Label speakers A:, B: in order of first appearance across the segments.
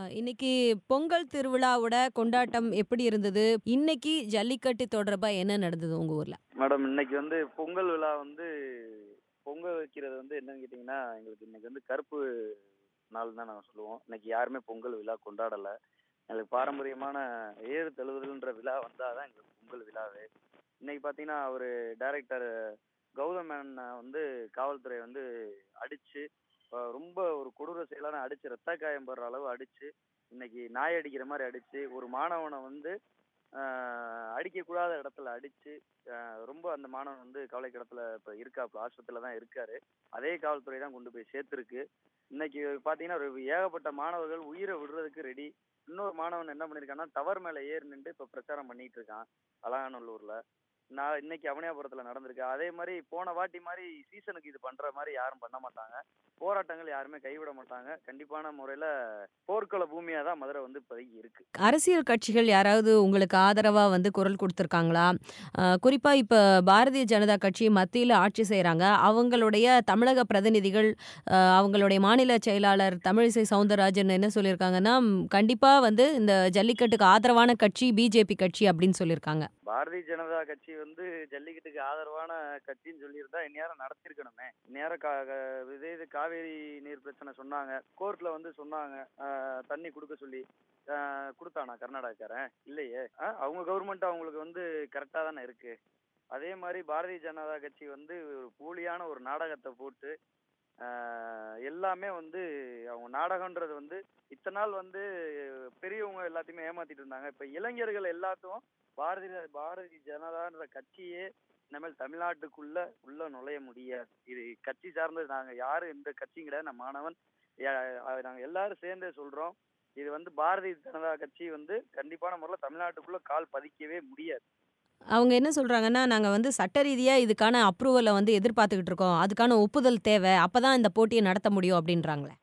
A: இன்னைக்கு பொங்கல் திருவிழாவோட கொண்டாட்டம் எப்படி இருந்தது? இன்னைக்கு ஜல்லிக்கட்டு தொடர்பா என்ன நடந்தது உங்க ஊர்ல?
B: மேடம் இன்னைக்கு வந்து பொங்கல் விழா வந்து பொங்கல் வைக்கிறது வந்து என்னன்னு கேட்டிங்கன்னா, எங்களுக்கு இன்னைக்கு வந்து கருப்பு நாள் தான் நாங்க சொல்லுவோம். இன்னைக்கு யாருமே பொங்கல் விழா கொண்டாடல. எங்களுக்கு பாரம்பரியமான ஏறு தழுவுதல்ன்ற விழா வந்தா தான் எங்களுக்கு பொங்கல் விழாவே. இன்னைக்கு பார்த்தீங்கன்னா, ஒரு டைரக்டர் கௌதம் மேனன வந்து காவல்துறை வந்து அடிச்சு, அ ரொம்ப ஒரு கொடூர செயலான அடிச்சு ரத்த காயம் படுற அளவு அடிச்சு, இன்னைக்கு நாய் அடிக்கிற மாரி அடிச்சு, ஒரு மாணவன வந்து அ அடிக்கக்கூடாத இடத்துல அடிச்சு, அ ரொம்ப அந்த மாணவன் வந்து கவலைக்கிடத்துல இப்ப இருக்காப்புல. ஆஸ்பத்திரியில தான் இருக்காரு. அதே காவல்துறை தான் கொண்டு போய் சேர்த்துருக்கு. இன்னைக்கு பார்த்தீங்கன்னா, ஒரு ஏகப்பட்ட மாணவர்கள் உயிர விடுறதுக்கு ரெடி. இன்னொரு மாணவன் என்ன பண்ணியிருக்கான்னா, டவர் மேல ஏறி நின்டு இப்ப பிரச்சாரம் பண்ணிட்டு இருக்கான். அலங்காநல்லூர்ல. நான் இன்னைக்கு அவனியாபுரத்துல நடந்திருக்கு. அதே மாரி போன வாட்டி மாரி சீசனுக்கு இது பண்ற மாரி யாரும் பண்ண மாட்டாங்க. போராட்டங்கள் யாருமே கைவிட மாட்டாங்க. கண்டிப்பான முறையில போர்க்கள பூமியா தான் மதுரை வந்து இப்போதைக்கு இருக்கு.
A: அரசியல் கட்சிகள் யாராவது உங்களுக்கு ஆதரவா வந்து குரல் குடுத்துருக்காங்களா? அ குறிப்பா இப்ப பாரதிய ஜனதா கட்சி மத்தியில ஆட்சி செய்றாங்க. அவங்களுடைய தமிழக பிரதிநிதிகள், அ அவங்களுடைய மாநில செயலாளர் தமிழிசை சவுந்தரராஜன் என்ன சொல்லியிருக்காங்கன்னா, கண்டிப்பா வந்து இந்த ஜல்லிக்கட்டுக்கு ஆதரவான கட்சி பிஜேபி கட்சி அப்படின்னு சொல்லியிருக்காங்க.
B: பாரதிய ஜனதா கட்சி வந்து ஜல்லிக்கட்டுக்கு ஆதரவான கட்சின்னு சொல்லியிருந்தா இந்நேரம் நடத்தியிருக்கணுமே. இந்நேரம் கா க இதே இது காவேரி நீர் பிரச்சனை சொன்னாங்க. கோர்ட்ல வந்து சொன்னாங்க. அ தண்ணி குடுக்க சொல்லி. அ குடுத்தானா கர்நாடகாக்காரன்? இல்லையே. அ அவங்க கவர்மெண்ட் அவங்களுக்கு வந்து கரெக்ட்டா தானே இருக்கு. அதே மாரி பாரதிய ஜனதா கட்சி வந்து ஒரு போலியான ஒரு நாடகத்த போட்டு, அ எல்லாமே வந்து அவங்க நாடகம்ன்றது வந்து இத்தன நாள் வந்து பெரியவங்க எல்லாத்தையுமே ஏமாத்திட்டு இருந்தாங்க. இப்ப இளைஞர்கள் எல்லாத்தும் பாரதிய பாரதிய ஜனதான்ற கட்சியே இனிமேல் தமிழ்நாட்டுக்குள்ள உள்ள நுழைய முடியாது. இது கட்சி சார்ந்தது நாங்க யாரும் எந்த கட்சியும் கிடையாது. நான் மாணவன். ய நாங்க எல்லாரும் சேர்ந்தே சொல்றோம். இது வந்து பாரதிய ஜனதா கட்சி வந்து கண்டிப்பான முறையில தமிழ்நாட்டுக்குள்ள கால் பதிக்கவே முடியாது.
A: அவங்க என்ன சொல்றாங்கன்னா, நாங்க வந்து சட்ட ரீதியா இதுக்கான அப்ரூவல வந்து எதிர்பார்த்துக்கிட்டு இருக்கோம். அதுக்கான ஒப்புதல் தேவ. அப்பதான் இந்த போட்டிய நடத்த முடியும் அப்படின்றாங்களே.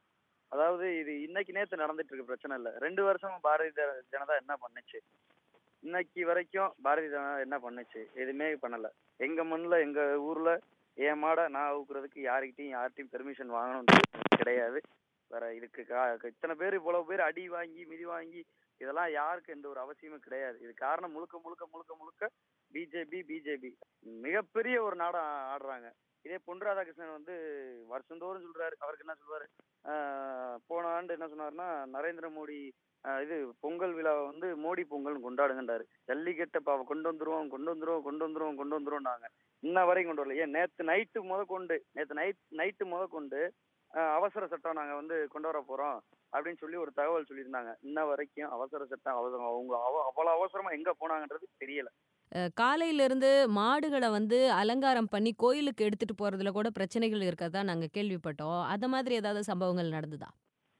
B: அதாவது இது இன்னைக்கு நேத்து நடந்துட்டு இருக்க பிரச்சனை இல்ல. 2 வருஷமா பாரதிய ஜ ஜனதா என்ன பண்ணுச்சு? இன்னைக்கு வரைக்கும் பாரதிய ஜனதா என்ன பண்ணுச்சு? எதுவுமே பண்ணல. எங்க மண்ணுல, எங்க ஊர்ல என் மாட நான் அவுக்குறதுக்கு யார்கிட்டயும் யார்ட்டயும் பெர்மிஷன் வாங்கணும்ன்றது கிடையாது. வேற இதுக்கு கா இத்தன பேரு இவ்வளவு பேர் அடி வாங்கி, மிதி வாங்கி இதெல்லாம் யாருக்கும் எந்த ஒரு அவசியமும் கிடையாது. இதுக்கு காரணம் முழுக்க முழுக்க முழுக்க முழுக்க பிஜேபி, பிஜேபி. மிகப்பெரிய ஒரு நாடகம் ஆடுறாங்க. இதே பொன் ராதாகிருஷ்ணன் வந்து வருஷந்தோறும் சொல்றாரு. அவருக்கு என்ன சொல்லுவாரு? அ போன ஆண்டு என்ன சொன்னாருன்னா, நரேந்திர மோடி அ இது பொங்கல் விழாவ வந்து மோடி பொங்கல்னு கொண்டாடுங்கன்றாரு. ஜல்லிக்கட்ட ப கொண்டு வந்துருவோம், கொண்டு வந்துருவோம், கொண்டு வந்துருவோம், கொண்டு வந்துருவோம்னாங்க. இன்ன வரைக்கும் கொண்டு வரல. ஏன் நேத்து நைட்டு முதற்கொண்டு நேத்து நைட் நைட்டு முதற்கொண்டு அ அவசர சட்டம் நாங்க வந்து கொண்டு வர போறோம். அப்படின்னு சொல்லி ஒரு தகவல் சொல்லியிருந்தாங்க. இன்ன வரைக்கும் அவசர சட்டம் அவசரம் அவங்க அவ அவ்வளவு அவசரமா எங்க போனாங்கன்றது தெரியல.
A: அ காலையிலிருந்து மாடுகள வந்து அலங்காரம் பண்ணி கோயிலுக்கு எடுத்துட்டு போறதுல கூட பிரச்சனைகள் இருக்கிறதா நாங்க கேள்விப்பட்டோம். அத மாதிரி ஏதாவது சம்பவங்கள் நடந்ததா?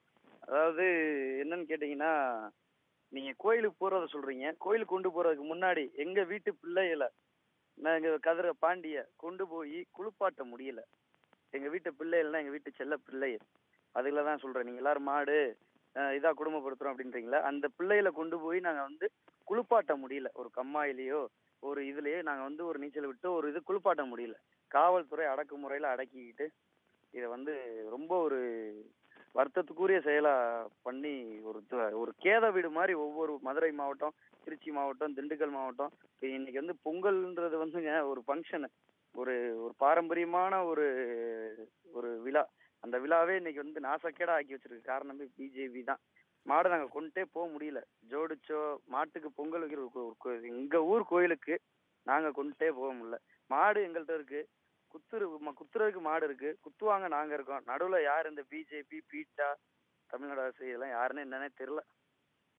B: அதாவது என்னன்னு கேட்டீங்கன்னா, நீங்க கோயிலுக்கு போறத சொல்றீங்க. கோயிலுக்கு கொண்டு போறதுக்கு முன்னாடி எங்க வீட்டு பிள்ளைகள நாங்க கதிர பாண்டிய கொண்டு போய் குளிப்பாட்ட முடியல. எங்க வீட்டு பிள்ளைகள்னா எங்க வீட்டு செல்ல பிள்ளைகள். அதுகள தான் சொல்றேன். நீங்க எல்லாரும் மாடு அ இதா குடும்பப்படுத்துறோம் அப்படின்றீங்கல்ல. அந்த பிள்ளைகள கொண்டு போய் நாங்க வந்து குளிப்பாட்ட முடியல. ஒரு கம்மாயிலயோ, ஒரு இதுலயோ நாங்க வந்து ஒரு நீச்சல் விட்டு ஒரு இது குளிப்பாட்ட முடியல. காவல்துறை அடக்குமுறையில அடக்கிக்கிட்டு, இத வந்து ரொம்ப ஒரு வருத்தத்துக்குரிய செயலா பண்ணி ஒரு த ஒரு கேத வீடு மாரி ஒவ்வொரு மதுரை மாவட்டம், திருச்சி மாவட்டம், திண்டுக்கல் மாவட்டம் இப்ப இன்னைக்கு வந்து பொங்கல்ன்றது வந்துங்க ஒரு ஃபங்ஷனு. ஒரு ஒரு பாரம்பரியமான ஒரு ஒரு விழா. அந்த விழாவே இன்னைக்கு வந்து நாசக்கேடா ஆக்கி வச்சிருக்கு காரணமே பிஜேபி தான். மாட நாங்க கொண்டுட்டே போ முடியல. ஜோடிச்சோ, மாட்டுக்கு பொங்கல் வைக்கிற ஒரு கோ எங்க ஊர் கோயிலுக்கு நாங்க கொண்டுட்டே போக முடியல. மாடு எங்கள்ட்ட இருக்கு. குத்துரு குத்துறதுக்கு மாடு இருக்கு. குத்துவாங்க நாங்க இருக்கோம். நடுவுல யார் இந்த பிஜேபி, பீட்டா, தமிழ்நாடு அரசு இதெல்லாம் யாருன்னு என்னன்னே தெரியல.